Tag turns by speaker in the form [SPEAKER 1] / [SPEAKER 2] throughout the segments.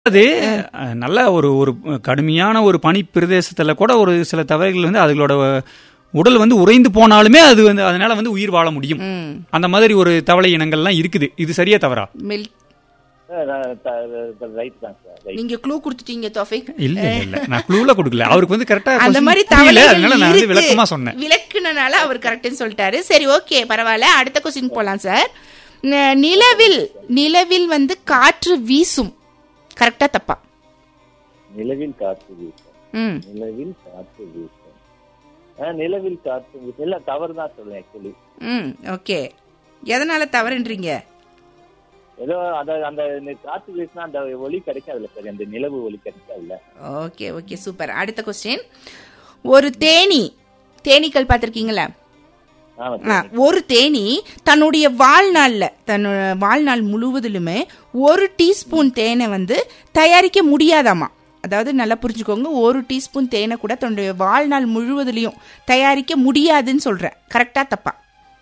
[SPEAKER 1] அது அஹ், நல்ல ஒரு ஒரு கடுமையான ஒரு பனி பிரதேசத்துல கூட ஒரு சில தவறுகள் வந்து அதுகளோட உடல் வந்து உறைந்து போனாலுமே அது வந்து அதனால வந்து உயிர் வாழ முடியும்
[SPEAKER 2] ம்
[SPEAKER 1] அந்த மாதிரி ஒரு தவளை இனங்கள்லாம் இருக்குது இது சரியா தவறா
[SPEAKER 2] மில்
[SPEAKER 3] ரைட் தான் சார் ரைட்
[SPEAKER 2] நீங்க க்ளூ கொடுத்துட்டீங்க தோஃபிக்
[SPEAKER 1] இல்ல இல்ல, இல்ல நான் குழுல கொடுக்கல அவருக்கு வந்து கரெக்டா
[SPEAKER 2] அந்த மாதிரி
[SPEAKER 1] புரியல
[SPEAKER 2] தவளைகள்
[SPEAKER 1] அதனால நான் வந்து
[SPEAKER 2] இருக்கு.
[SPEAKER 1] விளக்கமா சொன்னேன்
[SPEAKER 2] விளக்குனனால அவர் கரெக்ட்னு சொல்லிட்டாரு சரி ஓகே பரவாயில்ல அடுத்த கொஸ்டின் போலாம் சார் ந- நிலவில் நிலவில் வந்து காற்று வீசும் கரெக்டா தப்பா
[SPEAKER 3] நிலவில் காற்று வீசும்
[SPEAKER 2] ம்
[SPEAKER 3] நிலவில் காற்று வீசும் ஆ, நிலவில் காற்று வீசும் இல்ல தவறு தான் சொல்லுவேன் ஆக்சுவலி
[SPEAKER 2] ம் ஓகே எதனால தவறுன்றீங்க
[SPEAKER 3] ஏதோ அத அந்த இந்த காற்று வீசினா அந்த ஒளி கிடைக்காதுல்ல சார் அந்த நிலவு ஒளி கிடைக்காதுல்ல
[SPEAKER 2] ஓகே ஓகே சூப்பர் அடுத்த கொஸ்டின் ஒரு தேனி தேனீக்கள் பார்த்திருக்கீங்களா
[SPEAKER 3] ஆமா
[SPEAKER 2] ஆ, ஒரு தேனி தன்னுடைய வாழ்நாள்ல தன்னோட வாழ்நாள் முழுவதிலுமே ஒரு டீஸ்பூன் தேனை வந்து தயாரிக்க முடியாதாமா அதாவது நல்லா புரிஞ்சுக்கோங்க ஒரு டீஸ்பூன் தேனை கூட தன்னுடைய வாழ்நாள் முழுவதிலையும் தயாரிக்க முடியாதுன்னு சொல்றேன் கரெக்டா தப்பா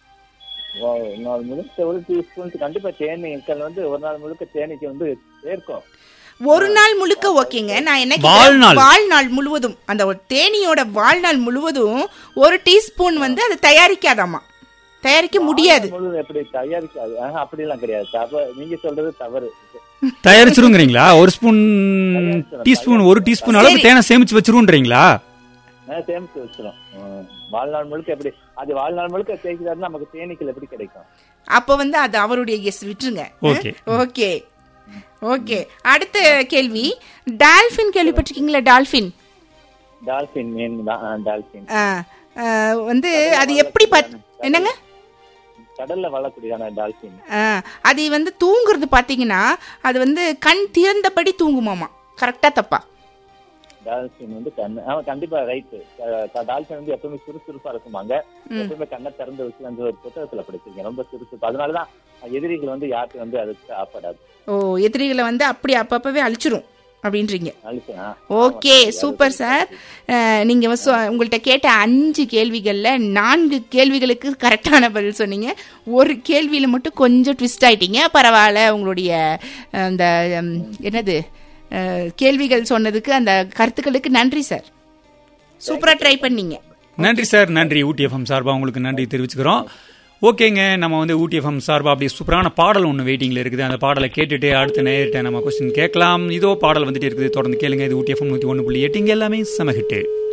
[SPEAKER 3] ஓ, ஒரு நாள் முழுக்க ஒரு டீஸ்பூன் கண்டிப்பா தேனீக்கள் வந்து ஒரு நாள் முழுக்க தேனீக்கு வந்து சேர்க்கும்
[SPEAKER 2] ஒரு நாள் முழுக்க ஓகேங்க நான் என்ன கேக்குறேன்,
[SPEAKER 1] வாழ்நாள்.
[SPEAKER 2] வாழ்நாள் முழுவதும் அந்த ஒரு தேனியோட வாழ்நாள் முழுவதும் ஒரு டீஸ்பூன் வந்து அதை தயாரிக்காதாமா தயாரிக்க முடியாது
[SPEAKER 3] முழு எப்படி தயாரிக்காது ஆஹா, அப்படிலாம் கிடையாது தவறு நீங்க சொல்றது தவறு
[SPEAKER 1] தயாரிச்சிருங்கிறீங்களா ஒரு ஸ்பூன் டீஸ்பூன் ஒரு டீஸ்பூன் அளவுக்கு தேனை சேமிச்சு வச்சிருன்றீங்களா
[SPEAKER 3] நான் சேமிச்சு வச்சிரும் ம். வாழ்நாள் முழுக்க எப்படி அது வாழ்நாள் முழுக்க தேய்க்கிறாருன்னா நமக்கு தேனீக்கள் எப்படி கிடைக்கும்
[SPEAKER 2] அப்ப வந்து அது அவருடைய கெஸ் விட்டுருங்க
[SPEAKER 1] Okay.
[SPEAKER 2] ஓகே ஓகே அடுத்த கேள்வி டால்பின் கேள்விப்பட்டிருக்கீங்களா டால்பின்
[SPEAKER 3] டால்பின் மீன் தான் ஆ, டால்பின்
[SPEAKER 2] ஆ, ஆ, வந்து அது எப்படி பத் என்னங்க
[SPEAKER 3] கடல்ல வாழக்கூடியதான டால்பின்
[SPEAKER 2] ஆ, அது வந்து தூங்குறது பாத்தீங்கன்னா அது வந்து கண் திறந்தபடி தூங்குமாமா கரெக்டா தப்பா
[SPEAKER 3] டால்பின் வந்து கண்ணு ஆமா கண்டிப்பா ரைட்டு டால்பின் வந்து எப்பவுமே சுறுசுறுப்பா இருக்குமாங்க எப்பவுமே கண்ணை திறந்து வச்சு அந்த ஒரு புத்தகத்துல படிச்சிருக்கேன் ரொம்ப சுறுசுறுப்பு அதனாலதான் எதிரிகள் வந்து யாருக்கு வந்து அதுக்கு ஆப்படாது
[SPEAKER 2] ஓ எதிரிகளை வந்து அப்படி அப்பப்பவே அழிச்சிரும் அப்படின்றீங்க
[SPEAKER 3] அழிச்சு, ஆ.
[SPEAKER 2] ஓகே சூப்பர் சார் அஹ், நீங்க வந்து சொ- உங்கள்ட்ட கேட்ட அஞ்சு கேள்விகள்ல நான்கு கேள்விகளுக்கு கரெக்டான பதில் சொன்னீங்க ஒரு கேள்வியில மட்டும் கொஞ்சம் ட்விஸ்ட் ஆயிட்டீங்க பரவாயில்ல உங்களுடைய அஹ், அந்த உம், என்னது அஹ், கேள்விகள் சொன்னதுக்கு அந்த கருத்துக்களுக்கு நன்றி சார் சூப்பரா ட்ரை பண்ணீங்க
[SPEAKER 1] நன்றி சார் நன்றி ஊட்டி எஃப்எம் சார்பா உங்களுக்கு நன்றி தெரிவிச்சுக்கிறோம் ஓகேங்க நம்ம வந்து ஊட்டி எஃப்எம் சார்பா அப்படி சூப்பரான பாடல் ஒன்று வெயிட்டிங்ல இருக்குது அந்த பாடலை கேட்டுட்டு அடுத்த நேரிட்ட நம்ம கொஸ்டின் கேட்கலாம் இதோ பாடல் வந்துட்டு இருக்குது தொடர்ந்து கேளுங்க இது ஊட்டி எஃப்எம் நூற்றி ஒன்று புள்ளி எட்டு இங்க எல்லாமே செம ஹிட்டு